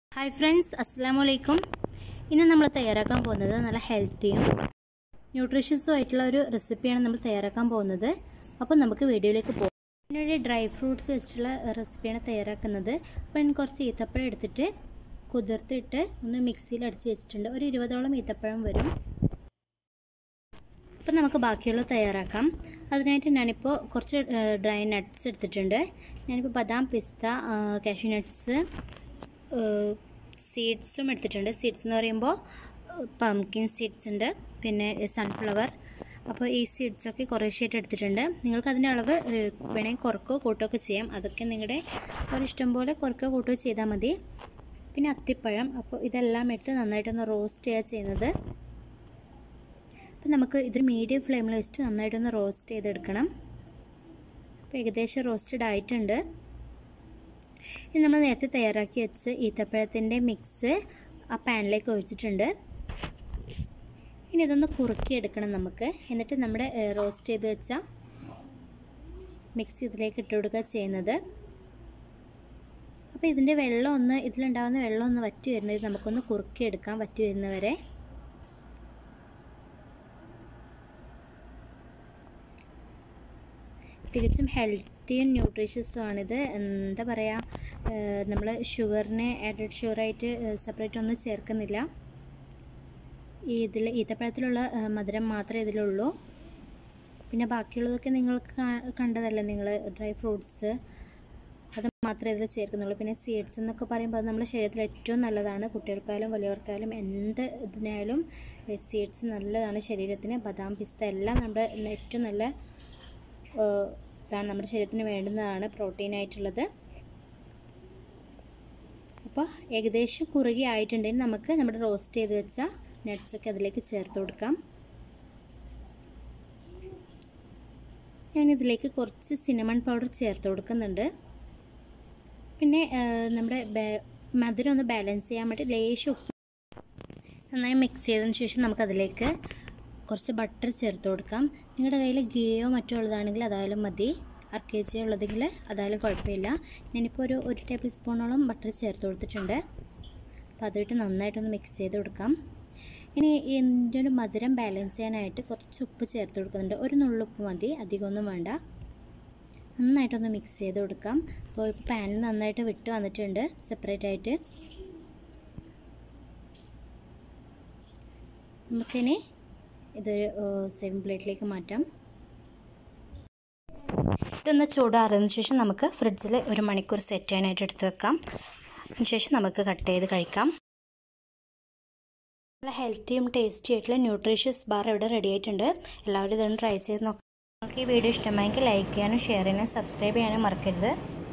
hi friends അസ്സാം വലൈക്കും ഇന്ന് നമ്മൾ തയ്യാറാക്കാൻ പോകുന്നത് നല്ല ഹെൽത്തിയും ന്യൂട്രീഷ്യസും ആയിട്ടുള്ള ഒരു റെസിപ്പിയാണ് നമ്മൾ തയ്യാറാക്കാൻ പോകുന്നത് അപ്പോൾ നമുക്ക് വീഡിയോയിലേക്ക് പോകാം ഞാനൊരു ഡ്രൈ ഫ്രൂട്ട്സ് വെച്ചിട്ടുള്ള റെസിപ്പിയാണ് തയ്യാറാക്കുന്നത് അപ്പോൾ ഞാൻ കുറച്ച് ഈത്തപ്പഴം എടുത്തിട്ട് കുതിർത്തിട്ട് ഒന്ന് മിക്സിയിൽ അടിച്ച് വെച്ചിട്ടുണ്ട് ഒരു ഇരുപതോളം ഈത്തപ്പഴം വരും അപ്പോൾ നമുക്ക് ബാക്കിയുള്ള തയ്യാറാക്കാം അതിനായിട്ട് ഞാനിപ്പോൾ കുറച്ച് ഡ്രൈ നട്ട്സ് എടുത്തിട്ടുണ്ട് ഞാനിപ്പോൾ ബദാം പിസ്ത കാഷ്യൂ നട്ട്സ് സീഡ്സും എടുത്തിട്ടുണ്ട് സീഡ്സ് എന്ന് പറയുമ്പോൾ പംകിൻ സീഡ്സ് ഉണ്ട് പിന്നെ സൺഫ്ലവർ അപ്പോൾ ഈ സീഡ്സൊക്കെ കുറേശ്ശായിട്ട് എടുത്തിട്ടുണ്ട് നിങ്ങൾക്ക് അതിൻ്റെ അളവ് വേണമെങ്കിൽ കുറക്കോ കൂട്ടുകയോ ചെയ്യാം അതൊക്കെ നിങ്ങളുടെ ഒരു ഇഷ്ടം പോലെ കുറക്കോ കൂട്ടുകയോ ചെയ്താൽ മതി പിന്നെ അത്തിപ്പഴം അപ്പോൾ ഇതെല്ലാം എടുത്ത് നന്നായിട്ടൊന്ന് റോസ്റ്റ് ചെയ്യുക ചെയ്യുന്നത് അപ്പോൾ നമുക്ക് ഇതൊരു മീഡിയം ഫ്ലെയിമിൽ വെച്ചിട്ട് നന്നായിട്ടൊന്ന് റോസ്റ്റ് ചെയ്തെടുക്കണം അപ്പോൾ ഏകദേശം റോസ്റ്റഡ് ആയിട്ടുണ്ട് ഇനി നമ്മൾ നേരത്തെ തയ്യാറാക്കി വെച്ച് ഈത്തപ്പഴത്തിൻ്റെ മിക്സ് ആ പാനിലേക്ക് ഒഴിച്ചിട്ടുണ്ട് ഇനി ഇതൊന്ന് കുറുക്കി എടുക്കണം നമുക്ക് എന്നിട്ട് നമ്മുടെ റോസ്റ്റ് ചെയ്ത് വെച്ച മിക്സ് ഇതിലേക്ക് ഇട്ട് കൊടുക്കുക ചെയ്യുന്നത് അപ്പോൾ ഇതിൻ്റെ വെള്ളം ഒന്ന് ഇതിലുണ്ടാകുന്ന വെള്ളം ഒന്ന് വറ്റി വരുന്നത് നമുക്കൊന്ന് കുറുക്കി എടുക്കാം വറ്റി വരുന്നവരെ തികച്ചും ഹെൽത്തിയും ന്യൂട്രീഷ്യസും ആണിത് എന്താ പറയുക നമ്മൾ ഷുഗറിനെ ആഡഡ് ഷുഗറായിട്ട് സെപ്പറേറ്റ് ഒന്നും ചേർക്കുന്നില്ല ഈ ഇതിൽ ഈത്തപ്പഴത്തിലുള്ള മധുരം മാത്രമേ ഇതിലുള്ളൂ പിന്നെ ബാക്കിയുള്ളതൊക്കെ നിങ്ങൾക്ക് കണ്ടതല്ലേ നിങ്ങൾ ഡ്രൈ ഫ്രൂട്ട്സ് അത് മാത്രമേ ഇതിൽ ചേർക്കുന്നുള്ളൂ പിന്നെ സീഡ്സ് എന്നൊക്കെ പറയുമ്പോൾ അത് നമ്മുടെ ശരീരത്തിൽ ഏറ്റവും നല്ലതാണ് കുട്ടികൾക്കായാലും വലിയവർക്കായാലും എന്ത് ഇതിനായാലും സീഡ്സ് നല്ലതാണ് ശരീരത്തിന് ബദാം പിസ്ത എല്ലാം നമ്മുടെ ഏറ്റവും നല്ല ഇതാണ് നമ്മുടെ ശരീരത്തിന് വേണ്ടുന്നതാണ് പ്രോട്ടീനായിട്ടുള്ളത് അപ്പോൾ ഏകദേശം കുറുകി ആയിട്ടുണ്ടെങ്കിൽ നമുക്ക് നമ്മുടെ റോസ്റ്റ് ചെയ്ത് വെച്ച നട്ട്സൊക്കെ അതിലേക്ക് ചേർത്ത് കൊടുക്കാം ഞാനിതിലേക്ക് കുറച്ച് സിനമൺ പൗഡർ ചേർത്ത് കൊടുക്കുന്നുണ്ട് പിന്നെ നമ്മുടെ മധുരം ഒന്ന് ബാലൻസ് ചെയ്യാൻ വേണ്ടി ലേശം ഉപ്പ് നന്നായി മിക്സ് ചെയ്തതിന് ശേഷം നമുക്കതിലേക്ക് കുറച്ച് ബട്ടർ ചേർത്ത് കൊടുക്കാം നിങ്ങളുടെ കയ്യിൽ ഗീയോ മറ്റോ ഉള്ളതാണെങ്കിൽ അതായാലും മതി അര കെ ജി ഉള്ളതെങ്കിൽ അതായാലും കുഴപ്പമില്ല ഞാനിപ്പോൾ ഒരു ഒരു ടേബിൾ സ്പൂണോളം ബട്ടർ ചേർത്ത് കൊടുത്തിട്ടുണ്ട് അപ്പോൾ അതിട്ട് നന്നായിട്ടൊന്ന് മിക്സ് ചെയ്ത് കൊടുക്കാം ഇനി ഇതിൻ്റെ ഒരു മധുരം ബാലൻസ് ചെയ്യാനായിട്ട് കുറച്ച് ഉപ്പ് ചേർത്ത് കൊടുക്കുന്നുണ്ട് ഒരു നുള്ളുപ്പ് മതി അധികമൊന്നും വേണ്ട നന്നായിട്ടൊന്ന് മിക്സ് ചെയ്ത് കൊടുക്കാം അപ്പോൾ ഇപ്പോൾ പാനിൽ നന്നായിട്ട് വിട്ട് വന്നിട്ടുണ്ട് സെപ്പറേറ്റ് ആയിട്ട് നമുക്കിനി ഇതൊരു സെവൻ പ്ലേറ്റിലേക്ക് മാറ്റാം ഇതൊന്ന് ചൂടാറിയതിന് ശേഷം നമുക്ക് ഫ്രിഡ്ജിൽ ഒരു മണിക്കൂർ സെറ്റ് ചെയ്യാനായിട്ട് എടുത്ത് വെക്കാം അതിനുശേഷം നമുക്ക് കട്ട് ചെയ്ത് കഴിക്കാം നല്ല ഹെൽത്തിയും ടേസ്റ്റി ആയിട്ടുള്ള ന്യൂട്രീഷ്യസ് ബാർ ഇവിടെ റെഡി ആയിട്ടുണ്ട് എല്ലാവരും ഇതൊന്ന് ട്രൈ ചെയ്ത് നോക്കാം നിങ്ങൾക്ക് ഈ വീഡിയോ ഇഷ്ടമായെങ്കിൽ ലൈക്ക് ചെയ്യാനും ഷെയർ ചെയ്യാനും സബ്സ്ക്രൈബ് ചെയ്യാനും മറക്കരുത്